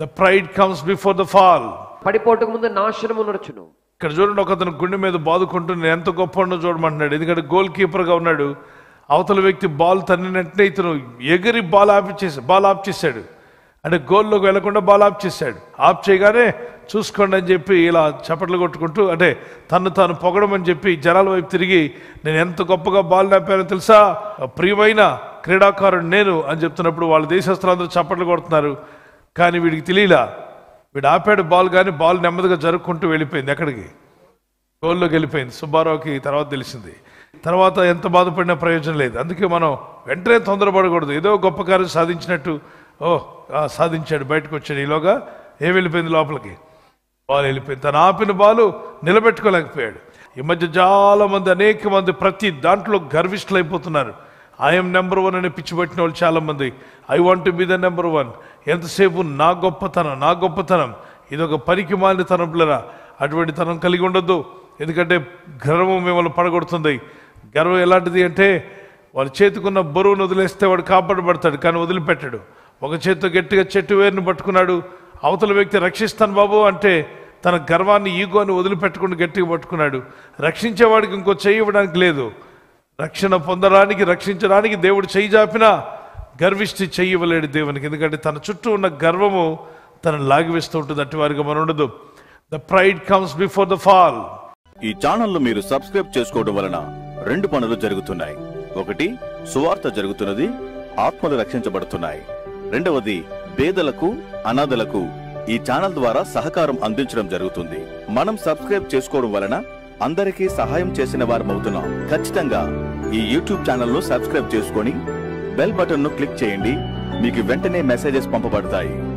the pride comes before the fall పడిపోటకు ముందు నాశనము నడుచును ఇక్కడ చూడండి ఒక అతను గుండె మీద బాదుకుంటూ నేను ఎంత గొప్ప ఉండో చూడమంటున్నాడు ఎందుకంటే గోల్ కీపర్గా ఉన్నాడు అవతల వ్యక్తి బాల్ తన్నినట్టే ఇతను ఎగిరి బాల్ ఆపిచ్చేసి బాల్ ఆఫ్ చేశాడు అంటే గోల్లోకి వెళ్లకుండా బాల్ ఆఫ్ చేశాడు ఆఫ్ చేయగానే చూసుకోండి అని చెప్పి ఇలా చప్పట్లు కొట్టుకుంటూ అంటే తను తాను పొగడమని చెప్పి జనాల వైపు తిరిగి నేను ఎంత గొప్పగా బాల్ నాపానో తెలుసా ప్రియమైన క్రీడాకారుడు నేను అని చెప్తున్నప్పుడు వాళ్ళ దేశస్తులందరూ చప్పట్లు కొడుతున్నారు కానీ వీడికి తెలియలా వీడు ఆపాడు బాల్ కానీ బాల్ నెమ్మదిగా జరుపుకుంటూ వెళ్ళిపోయింది ఎక్కడికి గోల్లోకి వెళ్ళిపోయింది సుబ్బారావుకి తర్వాత తెలిసింది తర్వాత ఎంత బాధపడినా ప్రయోజనం లేదు అందుకే మనం వెంటనే తొందరపడకూడదు ఏదో గొప్ప కార్యం సాధించినట్టు ఓ ఆ, సాధించాడు బయటకు వచ్చాడు ఈలోగా ఏం వెళ్ళిపోయింది లోపలికి బాల్ వెళ్ళిపోయింది తను ఆపిన బాలు నిలబెట్టుకోలేకపోయాడు ఈ మధ్య చాలా మంది అనేక మంది ప్రతి దాంట్లో గర్విష్ఠులైపోతున్నారు ఐఎమ్ నెంబర్ వన్ అని పిచ్చి పట్టిన వాళ్ళు చాలా మంది I want be the number one ఎంతసేపు నా గొప్పతనం నా గొప్పతనం ఇది ఒక పనికి మాలిన తనంపులరా అటువంటి తనం కలిగి ఉండొద్దు ఎందుకంటే గర్వం మిమ్మల్ని పడగొడుతుంది గర్వం ఎలాంటిది అంటే వాళ్ళ చేతికున్న బరువును వదిలేస్తే వాడు కాపాడబడతాడు కానీ వదిలిపెట్టాడు ఒక చేతితో గట్టిగా చెట్టు వేరుని పట్టుకున్నాడు అవతల వ్యక్తి రక్షిస్తాను బాబు అంటే తన గర్వాన్ని ఈగోని వదిలిపెట్టకుండా గట్టిగా పట్టుకున్నాడు రక్షించేవాడికి ఇంకో చేయి ఇవ్వడానికి లేదు రక్షణ పొందడానికి రక్షించడానికి దేవుడు చెయ్యి జాపినా గర్విష్టి చెయ్యి ఇవ్వలేడు దేవునికి ఎందుకంటే తన చుట్టూ ఉన్న గర్వము తనను లాగివేస్తూ ఉంటుంది అట్టి వారిగా మనం ఉండదు the pride comes before the fall ఈ ఛానల్ ను మీరు సబ్స్క్రైబ్ చేసుకోవడం వలన రెండు పనులు జరుగుతున్నాయి ఒకటి సువార్త జరుగుతున్నది ఆత్మలు రక్షించబడుతున్నాయి రెండవది పేదలకు అనాథలకు ఈ ఛానల్ ద్వారా సహకారం అందించడం జరుగుతుంది మనం సబ్స్క్రైబ్ చేసుకోవడం వలన అందరికీ సహాయం చేసిన వారమవుతున్నాం ఖచ్చితంగా ఈ యూట్యూబ్ ఛానల్ ను సబ్స్క్రైబ్ చేసుకొని బెల్ బటన్ ను క్లిక్ చేయండి మీకు వెంటనే మెసేజెస్ పంపబడతాయి